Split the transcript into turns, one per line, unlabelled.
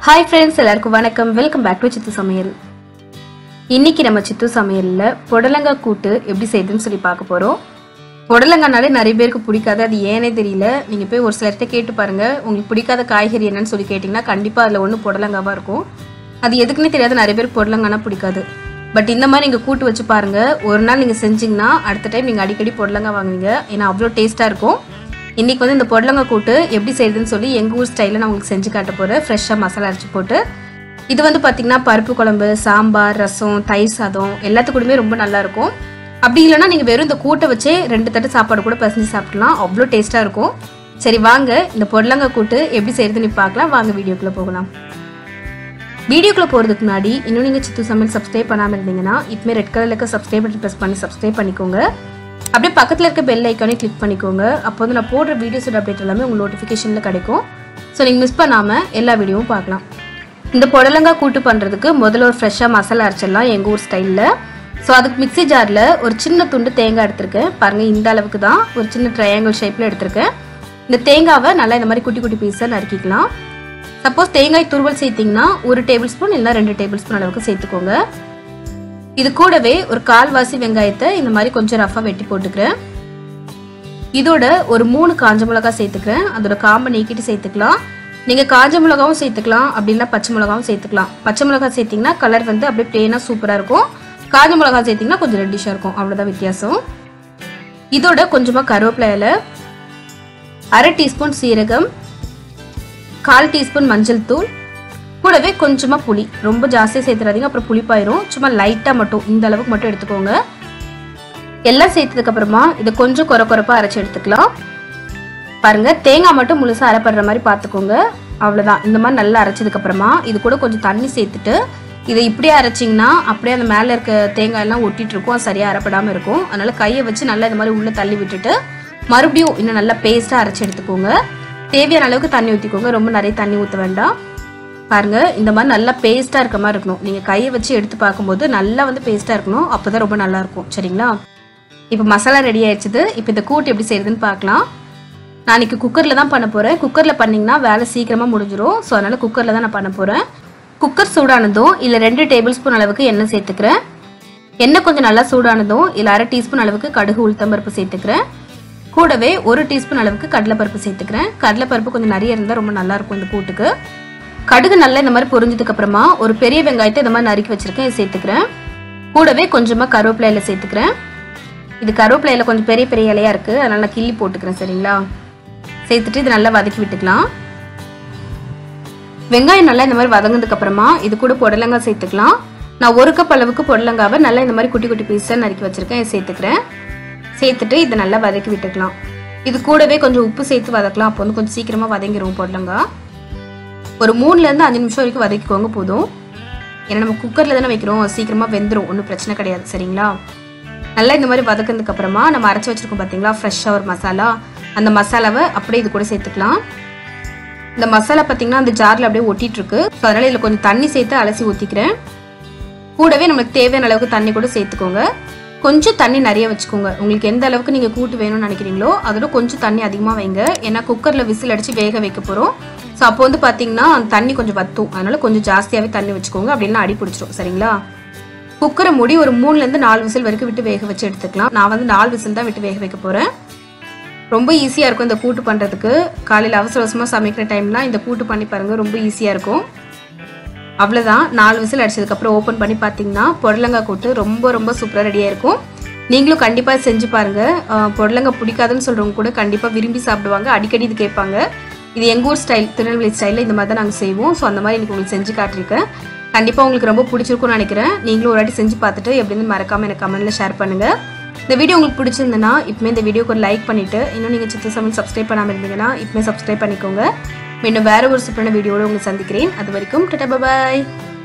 hi friends எல்லாருக்கும் வணக்கம் welcome back to சித்து சமையல் இன்னைக்கு நம்ம சித்து சமையல்ல புடலங்காய் கூட்டு எப்படி செய்யுதுன்னு சொல்லி பார்க்க போறோம் புடலங்கானாலே நிறைய பேருக்கு பிடிக்காது அது ஏனே தெரியல நீங்க போய் ஒரு சிலர்கிட்ட கேட்டு பாருங்க உங்களுக்கு பிடிக்காத காய்கறி என்னன்னு சொல்லி கேட்டிங்கன்னா கண்டிப்பா அதுல ஒன்று புடலங்காவா இருக்கும் அது எதுக்குன்னே தெரியாது நிறைய பேருக்கு புடலங்கானா பிடிக்காது பட் இந்த மாதிரி நீங்க கூட்டு வச்சு பாருங்க ஒரு நாள் நீங்க செஞ்சீங்கன்னா அடுத்த டைம் நீங்க அடிக்கடி புடலங்காய் வாங்குவீங்க ஏன்னா அவ்வளோ டேஸ்டா இருக்கும் இன்னைக்கு வந்து இந்த புடலங்காய் கூட்டு எப்படி செய்யுதுன்னு சொல்லி எங்கள் ஊர் ஸ்டைலில் நான் உங்களுக்கு செஞ்சு காட்ட போகிறேன் ஃப்ரெஷ்ஷாக மசாலா அரைச்சி போட்டு இது வந்து பார்த்திங்கன்னா பருப்பு குழம்பு சாம்பார் ரசம் தயிர் சாதம் எல்லாத்துக்கூடமே ரொம்ப நல்லா இருக்கும் அப்படி இல்லைன்னா நீங்கள் வெறும் இந்த கூட்டை வச்சே ரெண்டு தட்டு சாப்பாடு கூட பசஞ்சு சாப்பிடலாம் அவ்வளோ டேஸ்ட்டாக இருக்கும் சரி வாங்க இந்த புடலங்காய் கூட்டு எப்படி செய்யுதுன்னு பார்க்கலாம் வாங்க வீடியோக்குள்ளே போகலாம் வீடியோக்குள்ளே போகிறதுக்கு முன்னாடி இன்னும் நீங்கள் சித்து சமையல் சப்ஸ்கிரைப் பண்ணாமல் இருந்தீங்கன்னா இப்போமே ரெட் கலரில் இருக்க சப்ஸ்கிரைப் பட்டன் ப்ரெஸ் பண்ணி சப்ஸ்கிரைப் பண்ணிக்கோங்க அப்படியே பக்கத்தில் இருக்க பெல் ஐக்கானே கிளிக் பண்ணிக்கோங்க அப்போ வந்து நான் போடுற வீடியோஸோட அப்டேட் எல்லாமே உங்களுக்கு நோட்டிஃபிகேஷனில் கிடைக்கும் ஸோ நீங்கள் மிஸ் பண்ணாமல் எல்லா வீடியோவும் பார்க்கலாம் இந்த புடலங்காய் கூட்டு பண்ணுறதுக்கு முதல்ல ஒரு ஃப்ரெஷ்ஷாக மசாலா அரைச்சிடலாம் எங்கள் ஊர் ஸ்டைலில் ஸோ அதுக்கு மிக்ஸி ஜாரில் ஒரு சின்ன துண்டு தேங்காய் எடுத்திருக்கேன் பாருங்கள் இந்த அளவுக்கு தான் ஒரு சின்ன ட்ரையாங்கிள் ஷேப்பில் எடுத்திருக்கேன் இந்த தேங்காவை நல்லா இந்த மாதிரி குட்டி குட்டி பீஸாக நறுக்கிக்கலாம் சப்போஸ் தேங்காய் துருவல் சேர்த்திங்கன்னா ஒரு டேபிள் ஸ்பூன் இல்லை ரெண்டு டேபிள் ஸ்பூன் அளவுக்கு சேர்த்துக்கோங்க இது கூடவே ஒரு கால்வாசி வெங்காயத்தை இந்த மாதிரி கொஞ்சம் ரஃபாக வெட்டி போட்டுக்கிறேன் இதோட ஒரு மூணு காஞ்ச மிளகாய் சேர்த்துக்கிறேன் அதோட காம்பை நீக்கிட்டு சேர்த்துக்கலாம் நீங்கள் காஞ்ச மிளகாவும் சேர்த்துக்கலாம் அப்படின்னா பச்சை மிளகாவும் சேர்த்துக்கலாம் பச்சை மிளகாய் சேர்த்திங்கன்னா கலர் வந்து அப்படியே பிளெயினாக சூப்பராக இருக்கும் காஞ்ச மிளகாய் சேர்த்திங்கன்னா கொஞ்சம் ரெட்டிஷாக இருக்கும் அவ்வளோதான் வித்தியாசம் இதோட கொஞ்சமாக கருவேப்பிலை இலை அரை டீஸ்பூன் சீரகம் கால் டீஸ்பூன் மஞ்சள் தூள் கூடவே கொஞ்சமாக புளி ரொம்ப ஜாஸ்தியாக சேர்த்துறாதீங்க அப்புறம் புளிப்பாயிரும் சும்மா லைட்டாக மட்டும் இந்த அளவுக்கு மட்டும் எடுத்துக்கோங்க எல்லாம் சேர்த்ததுக்கு அப்புறமா இதை கொஞ்சம் குறை குறைப்பாக அரைச்சி எடுத்துக்கலாம் பாருங்க தேங்காய் மட்டும் முழுசாக அரைப்படுற மாதிரி பார்த்துக்கோங்க அவ்வளோதான் இந்த மாதிரி நல்லா அரைச்சதுக்கு அப்புறமா இது கூட கொஞ்சம் தண்ணி சேர்த்துட்டு இதை இப்படியே அரைச்சிங்கன்னா அப்படியே அந்த மேலே இருக்க தேங்காய் எல்லாம் ஒட்டிட்டு இருக்கும் அது சரியாக அரைப்படாமல் இருக்கும் அதனால கையை வச்சு நல்லா இந்த மாதிரி உள்ளே தள்ளி விட்டுட்டு மறுபடியும் இன்னும் நல்லா பேஸ்ட்டாக அரைச்சி எடுத்துக்கோங்க தேவையான அளவுக்கு தண்ணி ஊற்றிக்கோங்க ரொம்ப நிறைய தண்ணி ஊற்ற வேண்டாம் பாருங்க இந்த மாதிரி நல்லா பேஸ்ட்டாக இருக்க மாதிரி இருக்கணும் நீங்கள் கையை வச்சு எடுத்து பார்க்கும்போது நல்லா வந்து பேஸ்ட்டாக இருக்கணும் அப்போ தான் ரொம்ப நல்லா இருக்கும் சரிங்களா இப்போ மசாலா ரெடி ஆயிடுச்சுது இப்போ இந்த கூட்டு எப்படி செய்யுதுன்னு பார்க்கலாம் நான் இன்னைக்கு குக்கரில் தான் பண்ண போகிறேன் குக்கரில் பண்ணிங்கன்னா வேலை சீக்கிரமாக முடிஞ்சிடும் ஸோ அதனால் குக்கரில் தான் நான் பண்ண போகிறேன் குக்கர் சூடானதும் இல்லை ரெண்டு டேபிள் ஸ்பூன் அளவுக்கு எண்ணெய் சேர்த்துக்கிறேன் எண்ணெய் கொஞ்சம் நல்லா சூடானதும் இல்லை அரை டீஸ்பூன் அளவுக்கு கடுகு உளுத்தம்பருப்பு சேர்த்துக்கிறேன் கூடவே ஒரு டீஸ்பூன் அளவுக்கு கடலைப்பருப்பு சேர்த்துக்கிறேன் கடலைப்பருப்பு கொஞ்சம் நிறைய இருந்தால் ரொம்ப நல்லா இருக்கும் இந்த கூட்டுக்கு கடுகு நல்லா இந்த மாதிரி பொரிஞ்சதுக்கு அப்புறமா ஒரு பெரிய வெங்காயத்தை இந்த மாதிரி நறுக்கி வச்சிருக்கேன் இதை சேர்த்துக்கிறேன் கூடவே கொஞ்சமாக கருவேப்பிலை இலை சேர்த்துக்கிறேன் இது கருவேப்பிலை இலை கொஞ்சம் பெரிய பெரிய இலையா இருக்கு அதனால நான் கிள்ளி போட்டுக்கிறேன் சரிங்களா சேர்த்துட்டு இது நல்லா வதக்கி விட்டுக்கலாம் வெங்காயம் நல்லா இந்த மாதிரி வதங்கினதுக்கு அப்புறமா இது கூட புடலங்காய் சேர்த்துக்கலாம் நான் ஒரு கப் அளவுக்கு புடலங்காவை நல்லா இந்த மாதிரி குட்டி குட்டி பீஸாக நறுக்கி வச்சிருக்கேன் இதை சேர்த்துக்கிறேன் சேர்த்துட்டு இதை நல்லா வதக்கி விட்டுக்கலாம் இது கூடவே கொஞ்சம் உப்பு சேர்த்து வதக்கலாம் அப்போ வந்து கொஞ்சம் சீக்கிரமாக வதங்கிடும் புடலங்காய் ஒரு மூணுலேருந்து அஞ்சு நிமிஷம் வரைக்கும் வதக்கிக்கோங்க போதும் ஏன்னா நம்ம குக்கரில் தானே வைக்கிறோம் சீக்கிரமாக வெந்துடும் ஒன்றும் பிரச்சனை கிடையாது சரிங்களா நல்லா இந்த மாதிரி வதக்கினதுக்கு அப்புறமா நம்ம அரைச்சி வச்சிருக்கோம் பார்த்தீங்களா ஃப்ரெஷ்ஷாக ஒரு மசாலா அந்த மசாலாவை அப்படியே இது கூட சேர்த்துக்கலாம் இந்த மசாலா பார்த்தீங்கன்னா அந்த ஜாரில் அப்படியே ஒட்டிட்டு இருக்கு ஸோ அதனால இதில் கொஞ்சம் தண்ணி சேர்த்து அலசி ஊற்றிக்கிறேன் கூடவே நம்மளுக்கு தேவையான அளவுக்கு தண்ணி கூட சேர்த்துக்கோங்க கொஞ்சம் தண்ணி நிறைய வச்சுக்கோங்க உங்களுக்கு எந்த அளவுக்கு நீங்கள் கூட்டு வேணும்னு நினைக்கிறீங்களோ அதோட கொஞ்சம் தண்ணி அதிகமாக வைங்க ஏன்னா குக்கரில் விசில் அடித்து வேக வைக்க போகிறோம் ஸோ அப்போ வந்து பார்த்தீங்கன்னா அந்த தண்ணி கொஞ்சம் வத்தும் அதனால கொஞ்சம் ஜாஸ்தியாகவே தண்ணி வச்சுக்கோங்க அப்படின்னா அடி பிடிச்சிரும் சரிங்களா குக்கரை மூடி ஒரு மூணுலேருந்து நாலு விசில் வரைக்கும் விட்டு வேக வச்சு எடுத்துக்கலாம் நான் வந்து நாலு விசில் தான் விட்டு வேக வைக்க போகிறேன் ரொம்ப ஈஸியாக இருக்கும் இந்த கூட்டு பண்ணுறதுக்கு காலையில் அவசர அவசரமாக சமைக்கிற டைம்லாம் இந்த கூட்டு பண்ணி பாருங்கள் ரொம்ப ஈஸியாக இருக்கும் அவ்வளோதான் நாலு விசில் அடிச்சதுக்கப்புறம் ஓப்பன் பண்ணி பார்த்தீங்கன்னா புடலங்காய் கூட்டு ரொம்ப ரொம்ப சூப்பராக ரெடியாக இருக்கும் நீங்களும் கண்டிப்பாக செஞ்சு பாருங்கள் புடலங்காய் பிடிக்காதுன்னு சொல்கிறவங்க கூட கண்டிப்பாக விரும்பி சாப்பிடுவாங்க அடிக்கடி இது கேட்பாங்க இது எங்கள் ஊர் ஸ்டைல் திருநெல்வேலி ஸ்டைலில் இந்த மாதிரி தான் நாங்கள் செய்வோம் ஸோ அந்த மாதிரி எனக்கு உங்களுக்கு செஞ்சு காட்டியிருக்கேன் கண்டிப்பாக உங்களுக்கு ரொம்ப பிடிச்சிருக்கும்னு நினைக்கிறேன் நீங்களும் ஒரு வாட்டி செஞ்சு பார்த்துட்டு எப்படின்னு மறக்காமல் எனக்கு கமெண்ட்டில் ஷேர் பண்ணுங்கள் இந்த வீடியோ உங்களுக்கு பிடிச்சிருந்ததுன்னா இப்போமே இந்த வீடியோக்கு ஒரு லைக் பண்ணிவிட்டு இன்னும் நீங்கள் சித்து சமையல் சப்ஸ்கிரைப் பண்ணாமல் இருந்தீங்கன்னா இப்போமே சப்ஸ்கிரைப் பண்ணிக்கோங்க இன்னும் வேறு ஒரு சூப்பரான வீடியோட உங்களை சந்திக்கிறேன் அது வரைக்கும் டட்டா பாய்